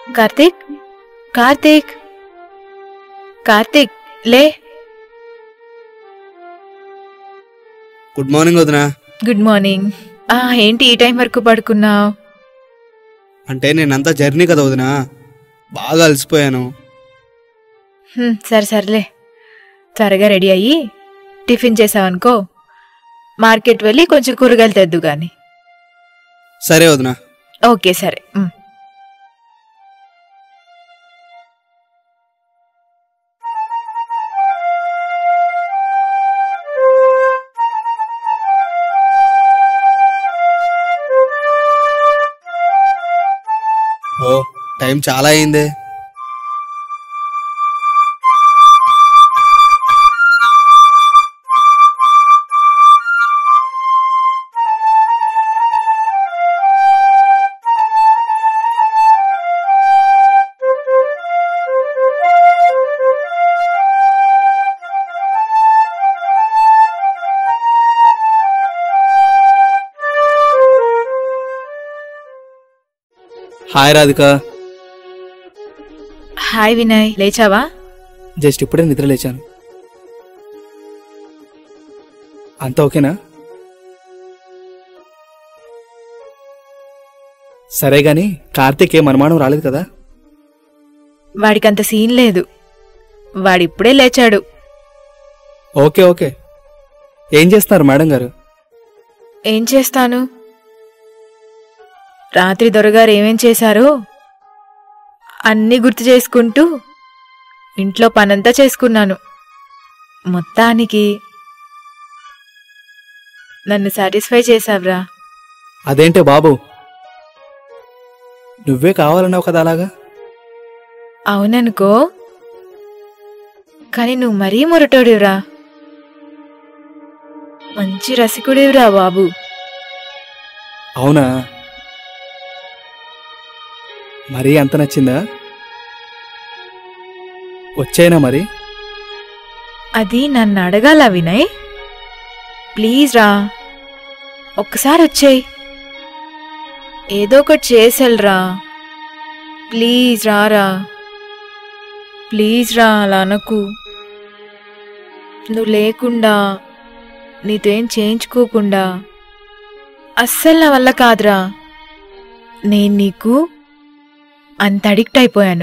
కార్తీక్ కార్తీక్ కార్తీక్ లే good morning వదినా good morning ఆ ఏంటి ఈ టైం వరకు పడుకున్నావు అంటే నేనంతా జర్నీ కదా వదినా బాగా అలసిపోయాను సరే సర్లే త్వరగా రెడీ అయ్యి టిఫిన్ చేసావనుకో మార్కెట్ వెళ్ళి కొంచెం కూరగాయలు తెద్దు గాని సరే వదినా ఓకే సరే ఉమ్. ఓ టైం చాలా అయిందే హాయ్ రాధిక హాయ్ వినయ్ లేచావా జస్ట్ ఇప్పుడే నిద్ర లేచాను అంతా ఓకేనా సరే గాని కార్తీక్ ఏం అనుమానం రాలేదు కదా వాడికంత సీన్ లేదు వాడిప్పుడే లేచాడు ఓకే ఓకే ఏం చేస్తున్నారు మేడం గారు ఏం చేస్తాను రాత్రి దొరగారు ఏమేం చేశారో అన్నీ గుర్తు చేసుకుంటూ ఇంట్లో పనంతా చేసుకున్నాను మొత్తానికి నన్ను సాటిస్ఫై చేశావ్రా అదేంటే బాబు నువ్వే కావాలన్నావు కదా అలాగా అవుననుకో కానీ నువ్వు మరీ మొరటోడివిరా మంచి రసికుడివిరా బాబు అవునా మరీ అంత నచ్చిందా వచ్చాయినా మరి అది నన్ను అడగాల వినయ్ ప్లీజ్ రా ఒక్కసారి వచ్చేయ్ ఏదో ఒకటి చేసెళ్ళరా ప్లీజ్ రారా ప్లీజ్ రా అలా అనకు నువ్వు లేకుండా నీతో ఏం చేయించుకోకుండా అస్సలు నా వల్ల కాదురా నేను నీకు అంత అడిక్ట్ అయిపోయాను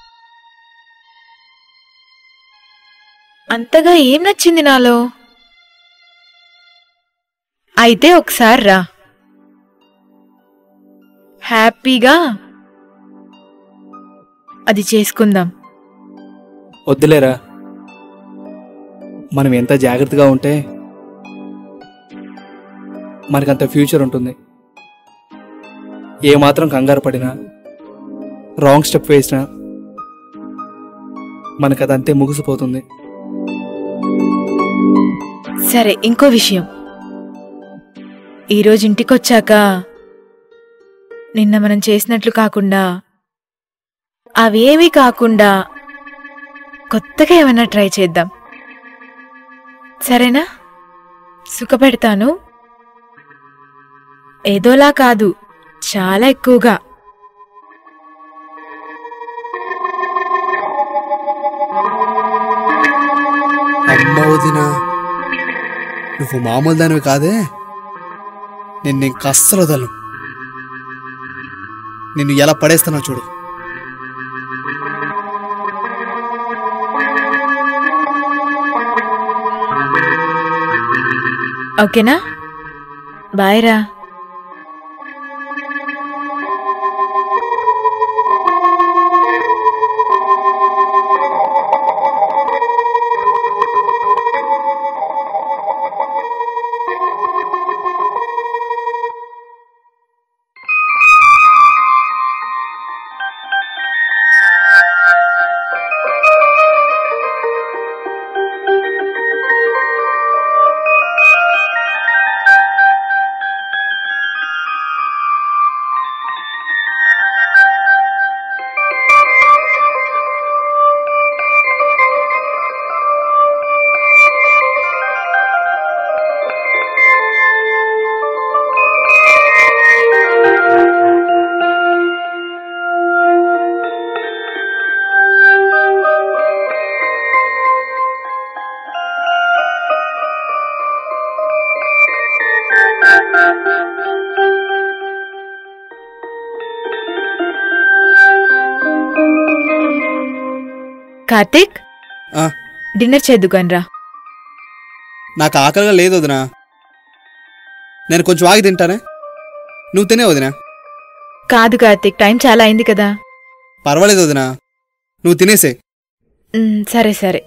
అంతగా ఏం నచ్చింది నాలో అయితే ఒకసారి రా హ్యాపీగా అది చేసుకుందాం వద్దులేరా మనం ఎంత జాగ్రత్తగా ఉంటే మనకంత ఫ్యూచర్ ఉంటుంది ఏమాత్రం కంగారు పడినా రాంగ్ స్టెప్ వేసినా మనకు అదంతే ముగిసిపోతుంది సరే ఇంకో విషయం ఈరోజు ఇంటికొచ్చాక నిన్న మనం చేసినట్లు కాకుండా అవేమీ కాకుండా కొత్తగా ఏమైనా ట్రై చేద్దాం సరేనా సుఖపెడతాను ఏదోలా కాదు చాలా ఎక్కువగా అమ్మ వదినా నువ్వు మామూలు దానివి కాదే నిన్ను ఇంక అస్సలు వదలను నిన్ను ఎలా పడేస్తానో చూడు ఓకేనా బాయ్ రా కార్తీక్ ఆ, డిన్నర్ చేద్దుగాని రా నాకు ఆకలిగా లేదు వదినా నేను కొంచెం ఆగి తింటానే నువ్వు తినే వదినా కాదు కార్తీక్ టైం చాలా అయింది కదా పర్వాలేదు వదినా నువ్వు తినేసే మ్, సరే సరే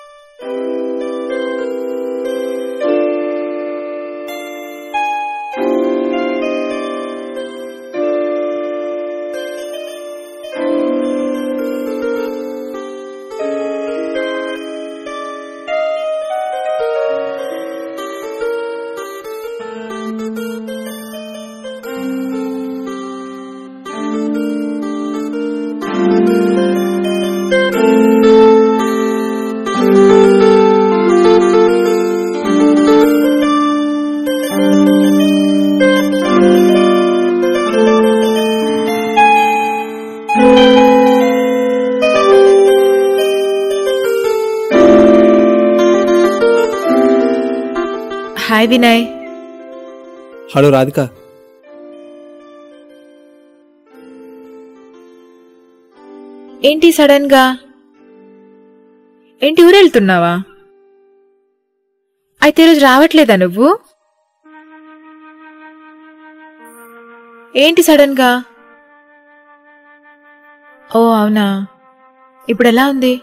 హాయ్ వినయ్ హలో రాధిక ఏంటి సడన్ గా ఏంటి ఊరెళ్తున్నావా అయితే ఈరోజు రావట్లేదా నువ్వు ఏంటి సడన్ గా ఓ అవునా ఇప్పుడు ఎలా ఉంది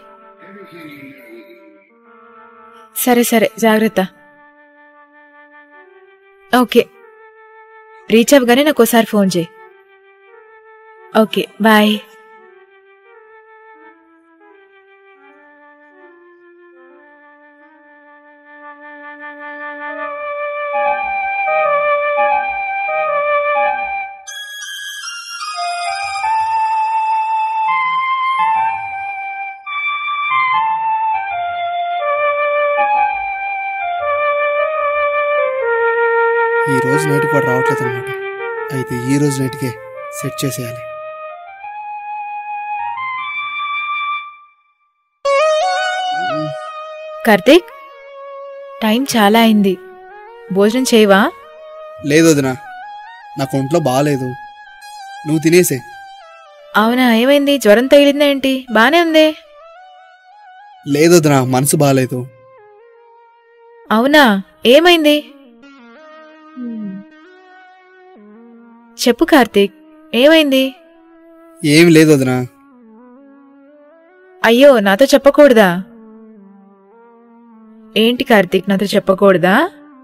సరే సరే జాగ్రత్త ఓకే రీచ్ అవ్వగానే నాకు ఒకసారి ఫోన్ చేయి ఓకే బాయ్ ఈ రోజు నైట్కి వాడు రావట్లేదు అనమాట అయితే ఈ రోజు నైట్కే సెట్ చేసేయాలి కార్తీక్ టైం చాలా అయింది భోజనం చేయవా లేదు వదినా నాకు ఒంట్లో బాగాలేదు నువ్వు తినేసే అవునా ఏమైంది జ్వరం తగిలిందా ఏంటి బానే ఉంది లేదు వదినా మనసు బాగాలేదు అవునా ఏమైంది చెప్పు కార్తీక్ ఏమైంది ఏం లేదు వదినా అయ్యో నాతో చెప్పకూడదా ఏంటి కార్తీక్ నాతో చెప్పకూడదా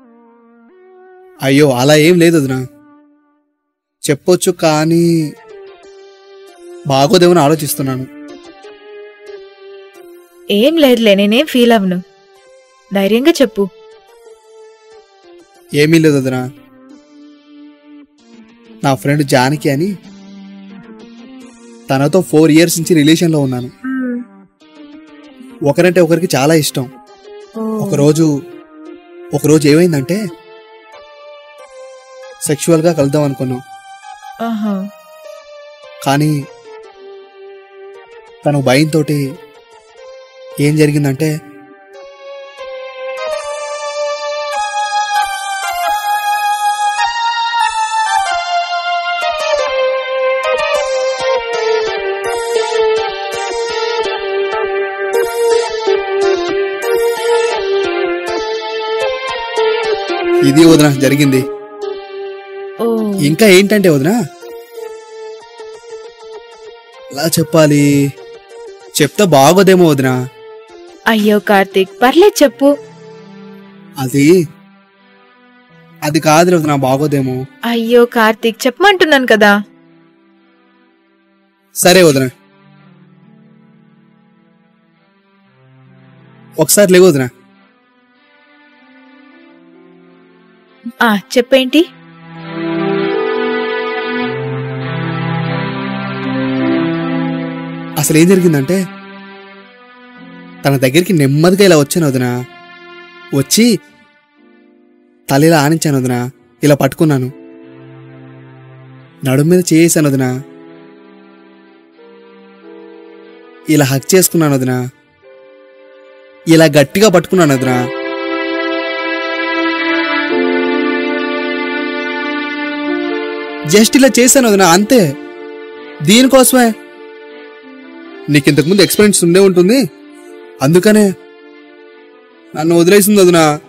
అయ్యో అలా ఏం లేదు వదినా చెప్పొచ్చు కానీ బాగోదేమని ఆలోచిస్తున్నాను ఏం లేదులే నేనేం ఫీల్ అవ్వను ధైర్యంగా చెప్పు ఏమీ లేదు వదినా నా ఫ్రెండ్ జానకి అని తనతో ఫోర్ ఇయర్స్ నుంచి రిలేషన్లో ఉన్నాను ఒకరంటే ఒకరికి చాలా ఇష్టం ఒకరోజు ఒకరోజు ఏమైందంటే సెక్షువల్గా కలుద్దాం అనుకున్నాం ఆహా. కానీ తను భయంతో ఏం జరిగిందంటే ఇది వదిన జరిగింది ఓ ఇంకా ఏంటంటే వదినా ఎలా చెప్పాలి చెప్తే బాగోదేమో వదినా అయ్యో కార్తీక్ పర్లేదు చెప్పు అది అది కాదు వదినా బాగోదేమో అయ్యో కార్తీక్ చెప్పమంటున్నాను కదా సరే వదిన ఒకసారి లేవు వదినా ఆ చెప్పేంటి అసలు ఏం జరిగిందంటే తన దగ్గరికి నెమ్మదిగా ఇలా వచ్చాను వదినా వచ్చి తల ఇలా ఆనించాను వదినా ఇలా పట్టుకున్నాను నడుము మీద చేసాను వదినా ఇలా హక్ చేసుకున్నాను వదినా ఇలా గట్టిగా పట్టుకున్నాను వదినా జస్ట్ ఇలా చేశాను వదినా అంతే దీనికోసమే నీకు ఇంతకుముందు ఎక్స్పీరియన్స్ ఉండే ఉంటుంది అందుకనే నన్ను వదిలేసింది వదినా